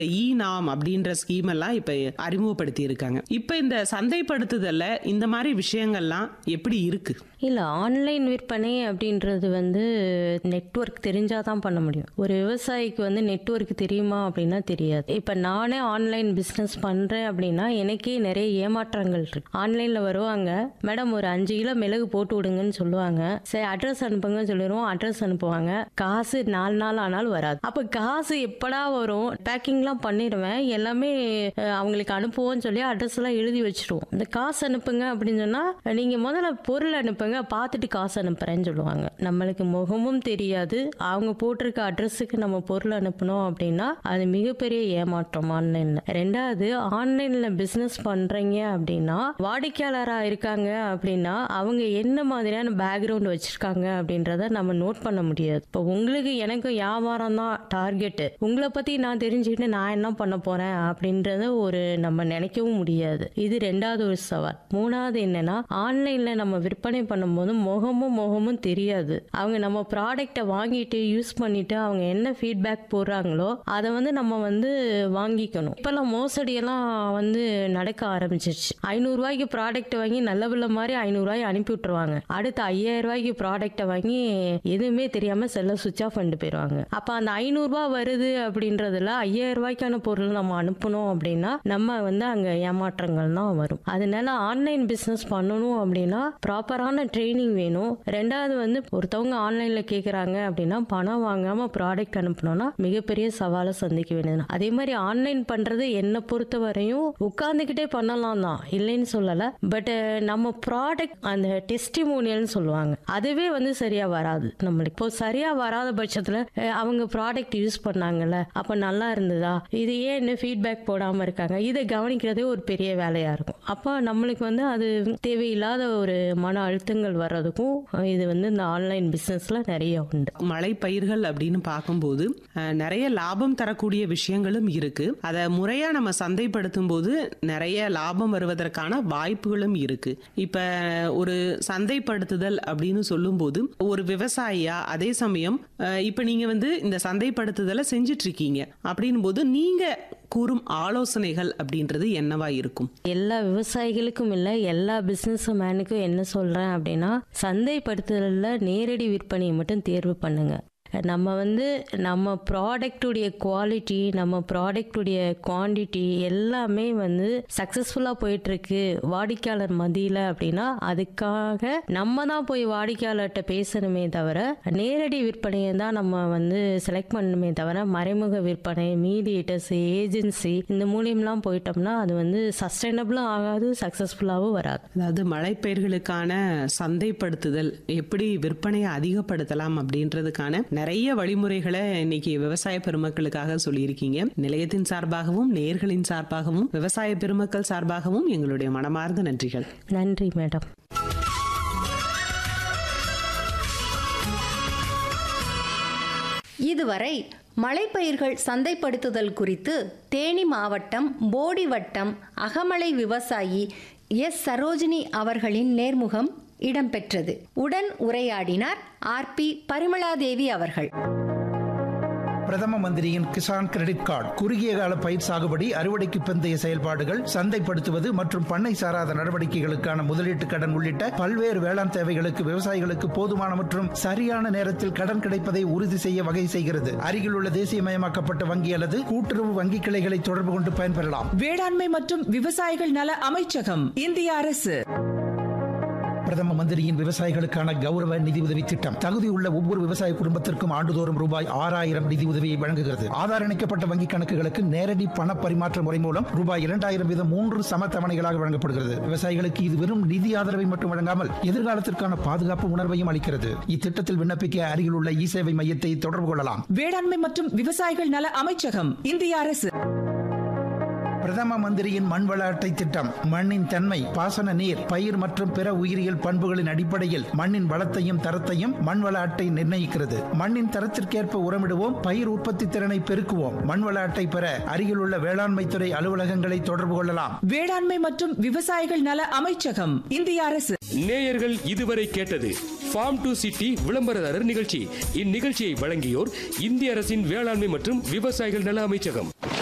இ நாம் அப்படின்ற ஸ்கீம் எல்லாம் இப்ப அறிமுகப்படுத்தி இருக்காங்க இப்ப இந்த சந்தைப்படுத்துதல்ல இந்த மாதிரி விஷயங்கள்லாம் எப்படி இருக்கு இல்லை ஆன்லைன் விற்பனை அப்படின்றது வந்து நெட்வொர்க் தெரிஞ்சால் தான் பண்ண முடியும் ஒரு விவசாயிக்கு வந்து நெட்வொர்க் தெரியுமா அப்படின்னா தெரியாது இப்போ நானே ஆன்லைன் பிஸ்னஸ் பண்ணுறேன் அப்படின்னா எனக்கே நிறைய ஏமாற்றங்கள் இருக்கு ஆன்லைனில் வருவாங்க மேடம் ஒரு அஞ்சு கிலோ மிளகு போட்டு விடுங்கன்னு சொல்லுவாங்க சரி அட்ரஸ் அனுப்புங்கன்னு சொல்லிடுவோம் அட்ரஸ் அனுப்புவாங்க காசு நாலு நாள் ஆனாலும் வராது அப்போ காசு எப்படா வரும் பேக்கிங்லாம் பண்ணிடுவேன் எல்லாமே அஹ், அவங்களுக்கு அனுப்புவோம்னு சொல்லி அட்ரஸ் எல்லாம் எழுதி வச்சிருவோம் இந்த காசு அனுப்புங்க அப்படின்னு சொன்னா நீங்க முதல்ல பொருள் அனுப்புங்க பார்த்துட்டு காசு அனுப்புறேன்னு சொல்லுவாங்க நம்மளுக்கு முகமும் தெரியாது அவங்க போட்டிருக்க அட்ரஸுக்கு நம்ம பொருள் அனுப்பணும் அப்படின்னா அது மிகப்பெரிய ஏமாற்றம் ஆன்லைன்ல ரெண்டாவது ஆன்லைன்ல பிசினஸ் பண்றீங்க அப்படின்னா வாடிக்கையாளரா இருக்காங்க அப்படின்னா அவங்க என்ன மாதிரியான பேக்ரவுண்ட் வச்சிருக்காங்க அப்படின்றத நம்ம நோட் பண்ண முடியாது இப்போ உங்களுக்கு எனக்கும் வியாபாரம் தான் டார்கெட் உங்களை பத்தி நான் தெரிஞ்சுக்கிட்டு நான் என்ன பண்ண போறேன் அப்படின்றத ஒரு நம்ம நினைக்கவும் முடியாது இது ரெண்டாவது ஒரு சவால் மூணாவது என்னன்னா ஆன்லைன்ல நம்ம விற்பனை பண்ணும்போது முகமும் முகமும் தெரியாது அவங்க நம்ம ப்ராடக்டை வாங்கிட்டு யூஸ் பண்ணிட்டு அவங்க என்ன ஃபீட்பேக் போடுறாங்களோ அதை வந்து நம்ம வந்து வாங்கிக்கணும் இப்பெல்லாம் மோசடியெல்லாம் வந்து நடக்க ஆரம்பிச்சிருச்சு ஐநூறு ரூபாய்க்கு ப்ராடக்ட் வாங்கி நல்ல பிள்ளை மாதிரி ஐநூறு ரூபாய் அனுப்பி விட்டுருவாங்க அடுத்து ஐயாயிரம் ரூபாய்க்கு ப்ராடக்ட்டை வாங்கி எதுவுமே தெரியாம செல்ல சுவிச் ஆஃப் பண்ணிட்டு போயிடுவாங்க அப்ப அந்த ஐநூறு ரூபாய் வருது அப்படின்றதுல ஐயாயிரம் ரூபாய்க்கான பொருள் நம்ம அனுப்பணும் அப்படின்னா நம்ம வந்து அங்க ஏமாற்றங்கள் தான் வரும் அதனால ஆன்லைன் பிசினஸ் பண்ணணும் அப்படின்னா ப்ராப்பரான ட்ரைனிங் வேணும் ரெண்டாவது வந்து ஒருத்தவங்க ஆன்லைன்ல கேக்குறாங்க அப்படின்னா பணம் வாங்காம ப்ராடக்ட் அனுப்பணும்னா மிகப்பெரிய சவாலை சந்திக்க வேண்டியது அதே மாதிரி ஆன்லைன் பண்றது என்னை பொறுத்த வரையும் உட்கார்ந்துக்கிட்டே பண்ணலாம் தான் இல்லைன்னு சொல்லல பட் நம்ம ப்ராடக்ட் அந்த டெஸ்டிமோனியல்னு சொல்லுவாங்க அதுவே வந்து சரியா வராது நம்மளுக்கு இப்போ சரியா வராத பட்சத்துல அஹ், அவங்க ப்ராடக்ட் யூஸ் பண்ணாங்கல்ல அப்ப நல்லா இருந்ததா இது ஏன் இன்னும் ஃபீட்பேக் போடாம இருக்காங்க இதை கவனிக்கிறதே ஒரு பெரிய வேலையா இருக்கும் அப்போ நம்மளுக்கு வந்து அது தேவையில்லாத ஒரு மன அழுத்தங்கள் வர்றதுக்கும் அஹ், இது வந்து இந்த ஆன்லைன் பிசினஸ்ல நிறைய உண்டு மழை பயிர்கள் அப்படின்னு பார்க்கும்போது அஹ், நிறைய லாபம் தரக்கூடிய விஷயங்களும் இருக்கு அதை முறையா நம்ம சந்தைப்படுத்தும் போது நிறைய லாபம் வருவதற்கான வாய்ப்புகளும் இருக்கு இப்ப ஒரு சந்தைப்படுத்துதல் அப்படின்னு சொல்லும்போது ஒரு விவசாயியா அதே சமயம் அஹ், இப்ப நீங்க வந்து இந்த சந்தைப்படுத்துதலை செஞ்சிட்டு இருக்கீங்க அப்படின்னும் போது நீங்க கூறும் ஆலோசனைகள் அப்படின்றது என்னவா இருக்கும் எல்லா விவசாயிகளுக்கும் இல்லை எல்லா பிஸ்னஸ் மேனுக்கும் என்ன சொல்கிறேன் அப்படின்னா சந்தைப்படுத்துதலில் நேரடி விற்பனையை மட்டும் தேர்வு பண்ணுங்க நம்ம வந்து நம்ம ப்ராடக்டுடைய குவாலிட்டி நம்ம ப்ராடக்டுடைய குவாண்டிட்டி எல்லாமே வந்து சக்ஸஸ்ஃபுல்லாக போயிட்டுருக்கு வாடிக்கையாளர் மத்தியில் அப்படின்னா அதுக்காக நம்ம தான் போய் வாடிக்கையாளர்கிட்ட பேசணுமே தவிர நேரடி விற்பனையை தான் நம்ம வந்து செலக்ட் பண்ணணுமே தவிர மறைமுக விற்பனை மீடியேட்டர்ஸ் ஏஜென்சி இந்த மூலியம்லாம் போயிட்டோம்னா அது வந்து சஸ்டைனபிளும் ஆகாது சக்ஸஸ்ஃபுல்லாகவும் வராது அதாவது மலைப்பயிர்களுக்கான சந்தைப்படுத்துதல் எப்படி விற்பனையை அதிகப்படுத்தலாம் அப்படின்றதுக்கான நிறைய வழிமுறைகளை இன்னைக்கு விவசாய பெருமக்களுக்காக சொல்லியிருக்கீங்க நிலையத்தின் சார்பாகவும் நேர்களின் சார்பாகவும் விவசாய பெருமக்கள் சார்பாகவும் எங்களுடைய மனமார்ந்த நன்றிகள் நன்றி மேடம் இதுவரை மலைப்பயிர்கள் சந்தைப்படுத்துதல் குறித்து தேனி மாவட்டம் போடி வட்டம் அகமலை விவசாயி எஸ் சரோஜினி அவர்களின் நேர்முகம் இடம்பெற்றது உடன் உரையாடினார் ஆர் பி பரிமளாதேவி அவர்கள் பிரதம மந்திரியின் கிசான் கிரெடிட் கார்டு குறுகிய கால பயிர் சாகுபடி அறுவடைக்கு பிந்தைய செயல்பாடுகள் சந்தைப்படுத்துவது மற்றும் பண்ணை சாராத நடவடிக்கைகளுக்கான முதலீட்டு கடன் உள்ளிட்ட பல்வேறு வேளாண் தேவைகளுக்கு விவசாயிகளுக்கு போதுமான மற்றும் சரியான நேரத்தில் கடன் கிடைப்பதை உறுதி செய்ய வகை செய்கிறது அருகில் உள்ள தேசியமயமாக்கப்பட்ட வங்கி அல்லது கூட்டுறவு வங்கி கிளைகளை தொடர்பு கொண்டு பயன்பெறலாம் வேளாண்மை மற்றும் விவசாயிகள் நல அமைச்சகம் இந்திய அரசு பிரதம மந்திரியின் விவசாயிகளுக்கான கௌரவ நிதி உதவி திட்டம் தகுதியுள்ள ஒவ்வொரு விவசாய குடும்பத்திற்கும் ஆண்டுதோறும் ரூபாய் ஆறாயிரம் நிதி உதவியை வழங்குகிறது ஆதார் இணைக்கப்பட்ட வங்கி கணக்குகளுக்கு நேரடி பண பரிமாற்ற முறை மூலம் ரூபாய் இரண்டாயிரம் வீதம் மூன்று சம தவணைகளாக வழங்கப்படுகிறது விவசாயிகளுக்கு இது வெறும் நிதி ஆதரவை மட்டும் வழங்காமல் எதிர்காலத்திற்கான பாதுகாப்பு உணர்வையும் அளிக்கிறது இத்திட்டத்தில் விண்ணப்பிக்க அருகில் உள்ள இ சேவை மையத்தை தொடர்பு கொள்ளலாம் வேளாண்மை மற்றும் விவசாயிகள் நல அமைச்சகம் இந்திய அரசு பிரதம மந்திரியின் மண் வள அட்டை திட்டம் மண்ணின் தன்மை பாசன நீர் பயிர் மற்றும் பிற உயிரியல் பண்புகளின் அடிப்படையில் மண்ணின் வளத்தையும் தரத்தையும் மண் வள அட்டை நிர்ணயிக்கிறது மண்ணின் தரத்திற்கேற்ப உரமிடுவோம் பயிர் உற்பத்தி திறனை பெருக்குவோம் மண் வள அட்டை பெற அருகிலுள்ள வேளாண்மை துறை அலுவலகங்களை தொடர்பு கொள்ளலாம் வேளாண்மை மற்றும் விவசாயிகள் நல அமைச்சகம் இந்திய அரசு நேயர்கள் இதுவரை கேட்டது ஃபார்ம் டு சிட்டி விளம்பரதாரர் நிகழ்ச்சி இந்நிகழ்ச்சியை வழங்கியோர் இந்திய அரசின் வேளாண்மை மற்றும் விவசாயிகள் நல அமைச்சகம்